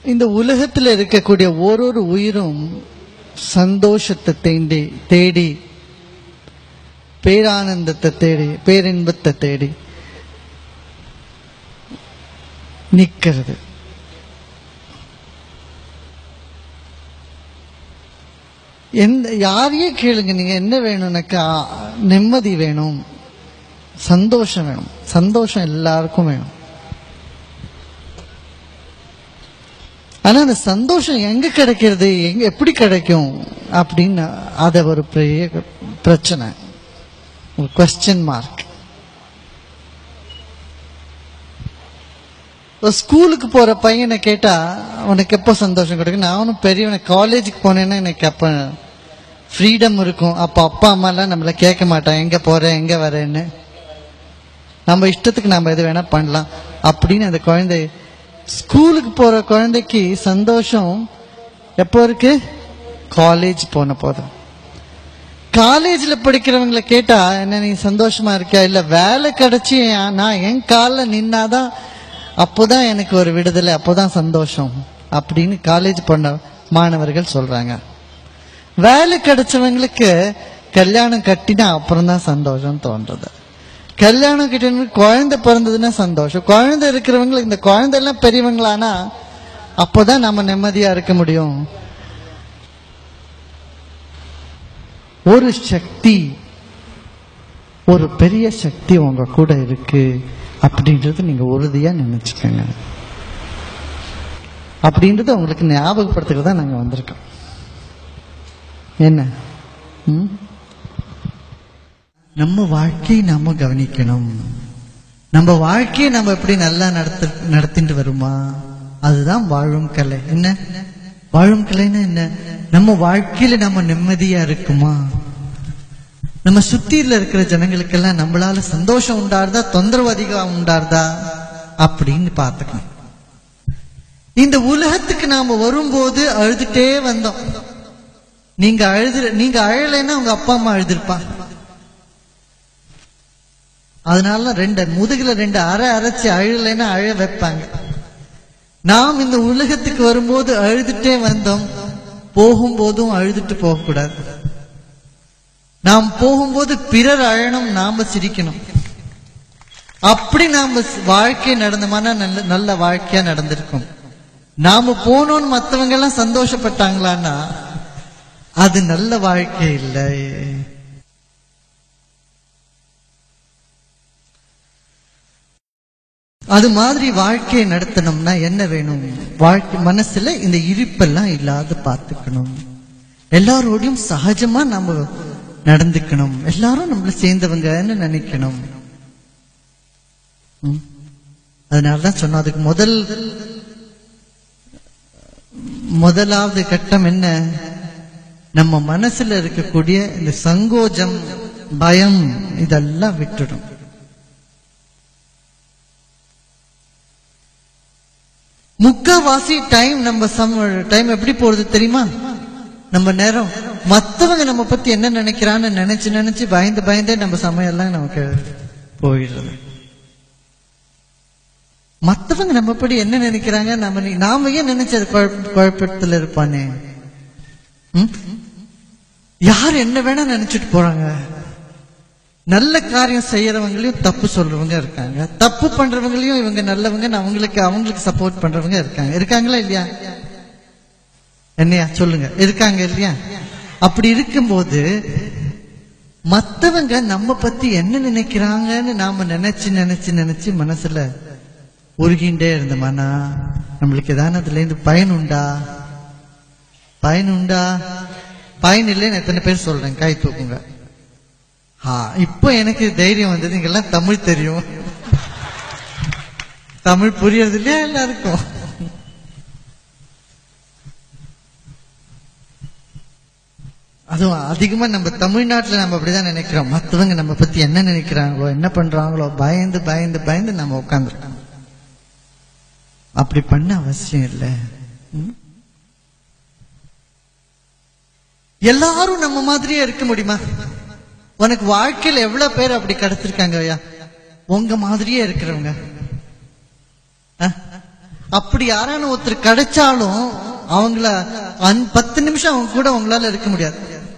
இந்த உலகத்தில் இருக்கக்கூடிய ஒரு ஒரு உயிரும் சந்தோஷத்தை தேடி தேடி பேரானந்தத்தை தேடி பேரின்பத்தை தேடி நிக்கிறது எந்த யாரையே கேளுங்க நீங்க என்ன வேணும் எனக்கு ஆ, நிம்மதி வேணும் சந்தோஷம் வேணும் சந்தோஷம் எல்லாருக்கும் வேணும் ஆனா அந்த சந்தோஷம் எங்க கிடைக்கிறது எங்க எப்படி கிடைக்கும் அப்படின்னு அத ஒரு பெரிய பிரச்சனை ஒரு கொஸ்டின் மார்க் ஒரு ஸ்கூலுக்கு போற பையனை கேட்டா உனக்கு எப்போ சந்தோஷம் கிடைக்கும் நானும் பெரியவனை காலேஜுக்கு போனேன்னா எனக்கு அப்ப ஃப்ரீடம் இருக்கும் அப்போ அப்பா அம்மா எல்லாம் நம்மள கேட்க மாட்டான் எங்க போற எங்க வரேன்னு நம்ம இஷ்டத்துக்கு நம்ம எது வேணா பண்ணலாம் அப்படின்னு அந்த குழந்தை ஸ்கூலுக்கு போற குழந்தைக்கு சந்தோஷம் எப்போ இருக்கு காலேஜ் போன போதும் காலேஜ்ல படிக்கிறவங்களை கேட்டா என்ன நீ சந்தோஷமா இருக்கியா இல்ல வேலை கிடைச்சி நான் என் காலில் நின்னாதான் அப்போதான் எனக்கு ஒரு விடுதலை அப்போதான் சந்தோஷம் அப்படின்னு காலேஜ் பண்ண மாணவர்கள் சொல்றாங்க வேலை கிடைச்சவங்களுக்கு கல்யாணம் கட்டினா அப்புறம் தான் சந்தோஷம் தோன்றது கல்யாணம் கிட்ட குழந்தை பிறந்ததுன்னா சந்தோஷம் குழந்தை இருக்கிறவங்களுக்கு இந்த குழந்தை எல்லாம் பெரியவங்களானா அப்போதான் நம்ம நிம்மதியா இருக்க முடியும் ஒரு சக்தி ஒரு பெரிய சக்தி உங்க கூட இருக்கு அப்படின்றது நீங்க உறுதியா நினைச்சுக்கோங்க அப்படின்றது உங்களுக்கு ஞாபகப்படுத்துறது தான் நாங்க வந்திருக்கோம் என்ன ம்? நம்ம வாழ்க்கையை நாம கவனிக்கணும் நம்ம வாழ்க்கையை நம்ம எப்படி நல்லா நடத்த நடத்திட்டு வருமா அதுதான் வாழும் கலை என்ன வாழும் கலைன்னா என்ன நம்ம வாழ்க்கையில நம்ம நிம்மதியா இருக்குமா நம்ம சுத்தியில இருக்கிற ஜனங்களுக்கெல்லாம் நம்மளால சந்தோஷம் உண்டாருதா தொந்தரவு அதிகம் உண்டாருதா அப்படின்னு பார்த்துக்கணும் இந்த உலகத்துக்கு நாம வரும்போது அழுதுட்டே வந்தோம் நீங்க அழுது நீங்க அழலைன்னா உங்க அப்பா அம்மா அழுதுருப்பாங்க அதனால ரெண்டு முதுகுல ரெண்டு அரை அரைச்சி அழலைன்னா அழ வைப்பாங்க நாம் இந்த உலகத்துக்கு வரும்போது அழுதுட்டே வந்தோம் போகும்போதும் அழுதுட்டு போகக்கூடாது நாம் போகும்போது பிறர் அழணும் நாம சிரிக்கணும் அப்படி நாம வாழ்க்கை நடந்தோம்னா நல்ல நல்ல வாழ்க்கையா நடந்திருக்கும் நாம போனோம்னு மத்தவங்க எல்லாம் சந்தோஷப்பட்டாங்களான்னா அது நல்ல வாழ்க்கை இல்லை அது மாதிரி வாழ்க்கையை நடத்தணும்னா என்ன வேணும் வாழ்க்கை மனசுல இந்த இருப்பெல்லாம் இல்லாத பார்த்துக்கணும் எல்லாரோடையும் சகஜமா நம்ம நடந்துக்கணும் எல்லாரும் நம்மள சேர்ந்தவங்கன்னு நினைக்கணும் ம். அதனாலதான் சொன்னோம் அதுக்கு முதல் முதலாவது கட்டம் என்ன நம்ம மனசுல இருக்கக்கூடிய இந்த சங்கோஜம் பயம் இதெல்லாம் விட்டுடும் முக்காவாசி டைம் நம்ம சம் டைம் எப்படி போறது தெரியுமா நம்ம நேரம் மத்தவங்க நம்ம பத்தி என்ன நினைக்கிறான்னு நினைச்சு நினைச்சு பயந்து பயந்தே நம்ம சமையல்லாம் நமக்கு போயிடுறது மத்தவங்க நம்ம படி என்ன நினைக்கிறாங்க நம்ம நி- நாம ஏன் நினைச்சது குழப்ப- குழப்பத்துல இருப்பானே ம்? யார் என்ன வேணா நினைச்சிட்டு போறாங்க நல்ல காரியம் செய்யறவங்களையும் தப்பு சொல்றவங்க இருக்காங்க தப்பு பண்றவங்களையும் இவங்க நல்லவங்க அவங்களுக்கு அவங்களுக்கு சப்போர்ட் பண்றவங்க இருக்காங்க இருக்காங்களா இல்லையா என்னையா சொல்லுங்க இருக்காங்க இல்லையா அப்படி இருக்கும்போது மத்தவங்க நம்ம பத்தி என்ன நினைக்கிறாங்கன்னு நாம நினைச்சு நினைச்சு நினைச்சு மனசுல உருகிண்டே இருந்தோமானா நம்மளுக்கு ஏதான அதுல இருந்து பயன் உண்டா பயன் உண்டா பயன் இல்லைன்னு எத்தனை பேர் சொல்றேன் கை தூக்குங்க ஆ, இப்போ எனக்கு தைரியம் வந்தது இங்கெல்லாம் தமிழ் தெரியும் தமிழ் புரியறது இல்லையா எல்லாருக்கும் அதுவும் அதிகமா நம்ம தமிழ்நாட்டுல நம்ம அப்படிதான் நினைக்கிறோம் மத்தவங்க நம்ம பத்தி என்ன நினைக்கிறாங்களோ என்ன பண்றாங்களோ பயந்து பயந்து பயந்து நம்ம உட்காந்துருக்கோம் அப்படி பண்ண அவசியம் இல்லை ம்? எல்லாரும் நம்ம மாதிரியே இருக்க முடியுமா உனக்கு வாழ்க்கையில எவ்வளவு பேர் அப்படி கிடைச்சிருக்காங்க ஐயா உங்க மாதிரியே இருக்கிறவங்க அஹ்? அப்படி யாரான ஒருத்தர் கிடைச்சாலும் அவங்கள அஞ்- பத்து நிமிஷம் அவங்க கூட உங்களால இருக்க முடியாது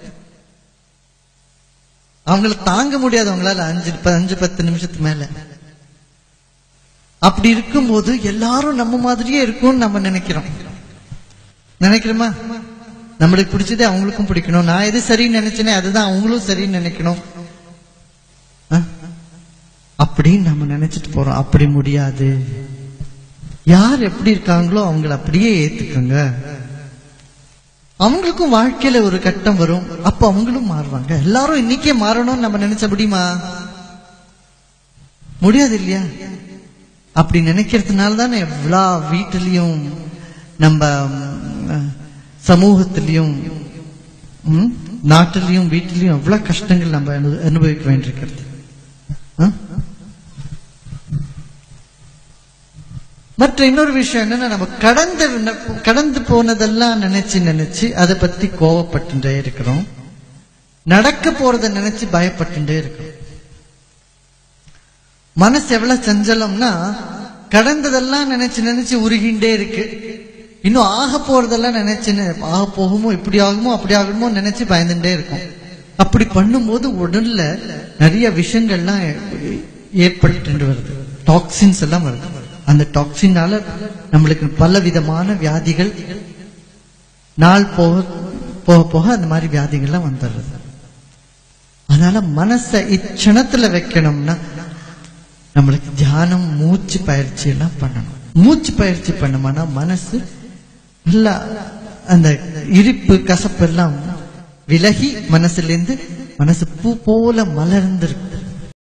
அவங்கள தாங்க முடியாது அவங்களால அஞ்சு ப- அஞ்சு பத்து நிமிஷத்துக்கு மேல அப்படி இருக்கும்போது எல்லாரும் நம்ம மாதிரியே இருக்கும்னு நம்ம நினைக்கிறோம் நினைக்கிறோமா நம்மளுக்கு பிடிச்சதே அவங்களுக்கும் பிடிக்கணும் நான் எது சரின்னு நினைச்சேனே அதுதான் அவங்களும் சரின்னு நினைக்கணும் ஆ? அப்படின்னு நம்ம நினைச்சிட்டு போறோம் அப்படி முடியாது யார் எப்படி இருக்காங்களோ அவங்கள அப்படியே ஏத்துக்கோங்க அவங்களுக்கும் வாழ்க்கையில ஒரு கட்டம் வரும் அப்ப அவங்களும் மாறுவாங்க எல்லாரும் இன்னைக்கே மாறணும்னு நம்ம நினைச்ச முடியுமா முடியாது இல்லையா அப்படி நினைக்கிறதுனால தானே எல்லா வீட்டிலையும் நம்ம ம், சமூகத்திலையும் ம், நாட்டிலையும் வீட்டிலையும் எவ்வளவு கஷ்டங்கள் நம்ம அனு- அனுபவிக்க வேண்டியிருக்கிறது ஆ? மற்ற இன்னொரு விஷயம் என்னன்னா நம்ம கடந்து கடந்து போனதெல்லாம் நினைச்சு நினைச்சு அதை பத்தி கோவப்பட்டுட்டே இருக்கிறோம் நடக்க போறத நினைச்சு பயப்பட்டுட்டே இருக்கிறோம் மனசு எவ்வளவு சஞ்சலம்னா கடந்ததெல்லாம் நினைச்சு நினைச்சு உருகிண்டே இருக்கு இன்னும் ஆக போறதெல்லாம் நினைச்சு நி- ஆக போகுமோ இப்படி ஆகுமோ அப்படி ஆகுமோ நினைச்சு பயந்துட்டே இருக்கும் அப்படி பண்ணும்போது உடல்ல நிறைய விஷயங்கள்லாம் ஏ- ஏற்பட்டு வருது டாக்ஸின்ஸ் எல்லாம் வருது அந்த டாக்ஸினால நம்மளுக்கு பல விதமான வியாதிகள் நாள் போக போக போக அந்த மாதிரி வியாதிகள்லாம் வந்துடுறது அதனால மனசை இச்சணத்துல வைக்கணும்னா நம்மளுக்கு தியானம் மூச்சு பயிற்சி எல்லாம் பண்ணணும் மூச்சு பயிற்சி பண்ணோம்னா மனசு நல்லா அந்த இருப்பு கசப்பு எல்லாம் விலகி மனசுல இருந்து மனசு பூ போல மலர்ந்திருக்கும்